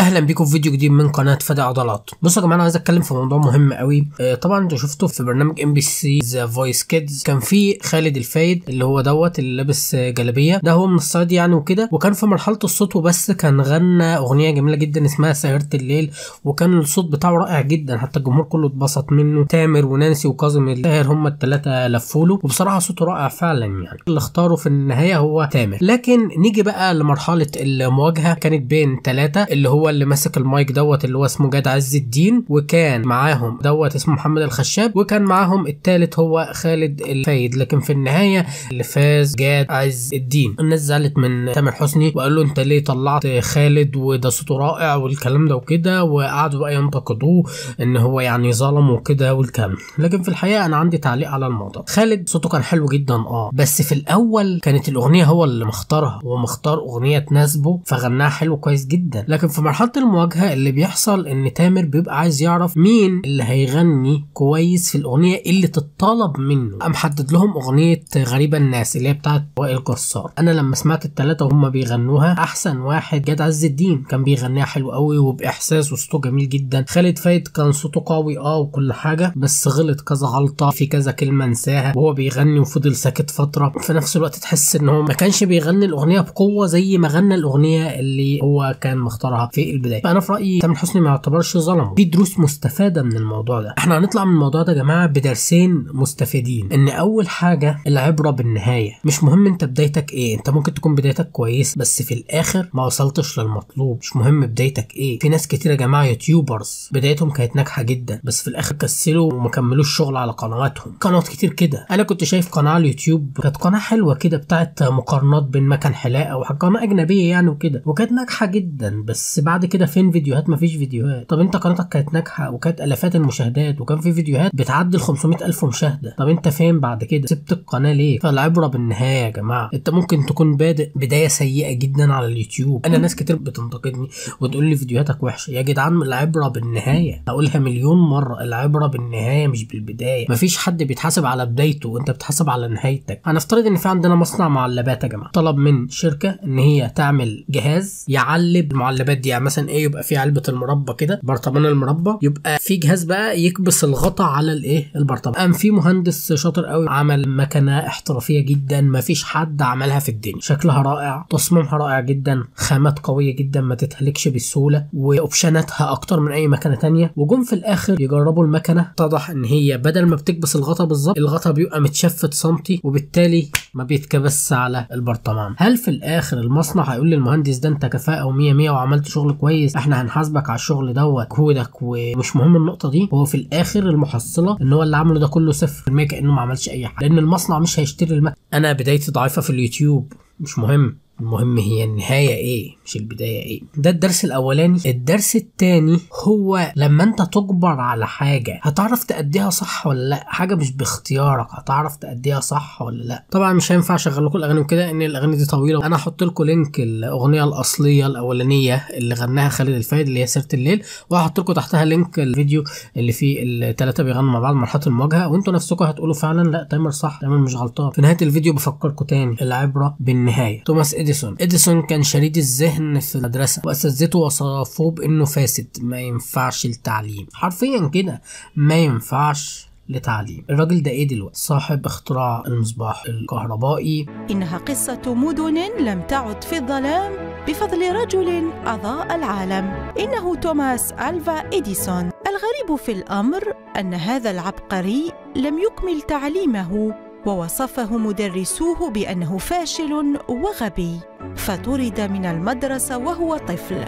اهلا بيكم في فيديو جديد من قناه فادي عضلات بصوا يا جماعه انا عايز اتكلم في موضوع مهم قوي آه، طبعا انتوا شفتوا في برنامج ام بي سي ذا فويس كيدز كان في خالد الفايد اللي هو دوت اللي لابس آه، جلابيه ده هو من الصعيد يعني وكده وكان في مرحله الصوت وبس كان غنى اغنيه جميله جدا اسمها سهره الليل وكان الصوت بتاعه رائع جدا حتى الجمهور كله اتبسط منه تامر ونانسي وكاظم الطاهر هم الثلاثه لفوا له وبصراحه صوته رائع فعلا يعني اللي اختاره في النهايه هو تامر لكن نيجي بقى لمرحله المواجهه كانت بين ثلاثه اللي هو اللي ماسك المايك دوت اللي هو اسمه جاد عز الدين وكان معاهم دوت اسمه محمد الخشاب وكان معاهم الثالث هو خالد الفايد لكن في النهايه اللي فاز جاد عز الدين الناس زعلت من تامر حسني وقال له انت ليه طلعت خالد وده صوته رائع والكلام ده وكده وقعدوا بقى ينتقدوه ان هو يعني ظلم وكده والكلام لكن في الحقيقه انا عندي تعليق على الموضوع خالد صوته كان حلو جدا اه بس في الاول كانت الاغنيه هو اللي مختارها هو مختار اغنيه تناسبه فغناها حلو كويس جدا لكن في مرحله المواجهه اللي بيحصل ان تامر بيبقى عايز يعرف مين اللي هيغني كويس في الاغنيه اللي تتطلب منه قام حدد لهم اغنيه غريبه الناس اللي هي بتاعت وائل جسار انا لما سمعت الثلاثه وهم بيغنوها احسن واحد جاد عز الدين كان بيغنيها حلو قوي وباحساس وصوته جميل جدا خالد فايد كان صوته قوي اه وكل حاجه بس غلط كذا غلطه في كذا كلمه نساها وهو بيغني وفضل ساكت فتره في نفس الوقت تحس ان هو ما كانش بيغني الاغنيه بقوه زي ما غنى الاغنيه اللي هو كان مختارها في البدايه فانا في رايي تامر حسني ما يعتبرش ظلم في دروس مستفاده من الموضوع ده احنا هنطلع من الموضوع ده يا جماعه بدرسين مستفيدين ان اول حاجه العبره بالنهايه مش مهم انت بدايتك ايه انت ممكن تكون بدايتك كويس بس في الاخر ما وصلتش للمطلوب مش مهم بدايتك ايه في ناس كتير يا جماعه يوتيوبرز بدايتهم كانت ناجحه جدا بس في الاخر كسلوا وما كملوش شغل على قنواتهم قنوات كتير كده انا كنت شايف قناه على اليوتيوب كانت قناه حلوه كده بتاعت مقارنات بين مكان حلاقه وقناه اجنبيه يعني وكده وكانت ناجحه جدا بس بعد كده فين فيديوهات مفيش فيديوهات طب انت قناتك كانت ناجحه وكانت الافات المشاهدات وكان في فيديوهات بتعدي ال 500 الف مشاهده طب انت فين بعد كده سبت القناه ليه فالعبره بالنهايه يا جماعه انت ممكن تكون بادئ بدايه سيئه جدا على اليوتيوب انا ناس كتير بتنتقدني وتقول لي فيديوهاتك وحشه يا جدعان العبره بالنهايه هقولها مليون مره العبره بالنهايه مش بالبدايه مفيش حد بيتحاسب على بدايته وانت بتحاسب على نهايتك هنفترض ان في عندنا مصنع معلبات يا جماعه طلب من شركه ان هي تعمل جهاز يعلب المعلبات دي يعني مثلا ايه يبقى في علبه المربى كده برطمان المربى يبقى في جهاز بقى يكبس الغطا على الايه البرطمان قام في مهندس شاطر قوي عمل مكنه احترافيه جدا مفيش حد عملها في الدنيا شكلها رائع تصميمها رائع جدا خامات قويه جدا ما تتهلكش بسهوله واوبشناتها اكتر من اي مكنه تانية وجم في الاخر يجربوا المكنه اتضح ان هي بدل ما بتكبس الغطا بالظبط الغطا بيبقى متشفت سنتي وبالتالي ما بيتكبس على البرطمان هل في الاخر المصنع هيقول للمهندس ده انت كفاءه و100 100 وعملت شغل كويس احنا هنحاسبك على الشغل دوت جهودك ومش مهم النقطه دي هو في الاخر المحصله ان هو اللي عمله ده كله صفر في المية كانه ما عملش اي حاجه لان المصنع مش هيشتري المكنه انا بدايتي ضعيفه في اليوتيوب مش مهم المهم هي النهاية ايه مش البداية ايه ده الدرس الاولاني الدرس التاني هو لما انت تجبر على حاجة هتعرف تأديها صح ولا لا حاجة مش باختيارك هتعرف تأديها صح ولا لا طبعا مش هينفع اشغل لكم الاغاني وكده ان الاغاني دي طويلة انا هحط لكم لينك الاغنية الاصلية الاولانية اللي غناها خالد الفايد اللي هي سيرة الليل وهحط لكم تحتها لينك الفيديو اللي فيه الثلاثة بيغنوا مع بعض مرحلة المواجهة وانتوا نفسكم هتقولوا فعلا لا تامر صح تامر مش غلطان في نهاية الفيديو بفكركم تاني العبرة بالنهاية توماس اديسون اديسون كان شريد الذهن في المدرسه واساتذته وصفوه بانه فاسد ما ينفعش التعليم حرفيا كده ما ينفعش لتعليم الراجل ده ايه دلوقتي صاحب اختراع المصباح الكهربائي إنها قصة مدن لم تعد في الظلام بفضل رجل أضاء العالم إنه توماس ألفا إديسون الغريب في الأمر أن هذا العبقري لم يكمل تعليمه ووصفه مدرسوه بأنه فاشل وغبي فطرد من المدرسة وهو طفل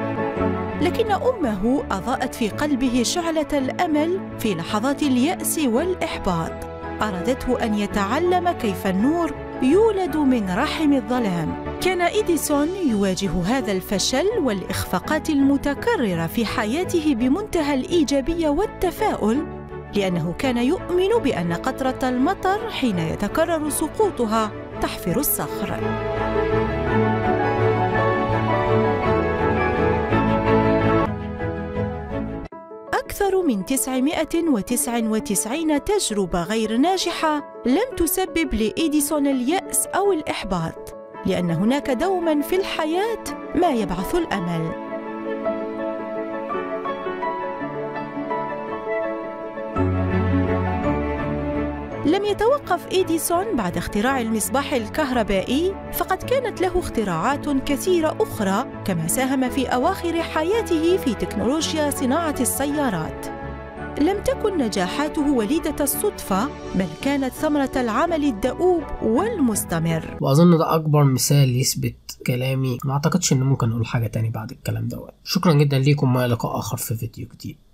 لكن امه اضاءت في قلبه شعله الامل في لحظات الياس والاحباط ارادته ان يتعلم كيف النور يولد من رحم الظلام كان اديسون يواجه هذا الفشل والاخفاقات المتكرره في حياته بمنتهى الايجابيه والتفاؤل لانه كان يؤمن بان قطره المطر حين يتكرر سقوطها تحفر الصخر أكثر من 999 تجربة غير ناجحة لم تسبب لإيديسون اليأس أو الإحباط، لأن هناك دوما في الحياة ما يبعث الأمل. لم يتوقف إديسون بعد اختراع المصباح الكهربائي فقد كانت له اختراعات كثيرة أخرى كما ساهم في أواخر حياته في تكنولوجيا صناعة السيارات لم تكن نجاحاته وليدة الصدفة بل كانت ثمرة العمل الدؤوب والمستمر واظن ده اكبر مثال يثبت كلامي ما اعتقدش ان ممكن اقول حاجه تاني بعد الكلام دوت شكرا جدا ليكم والى لقاء اخر في فيديو جديد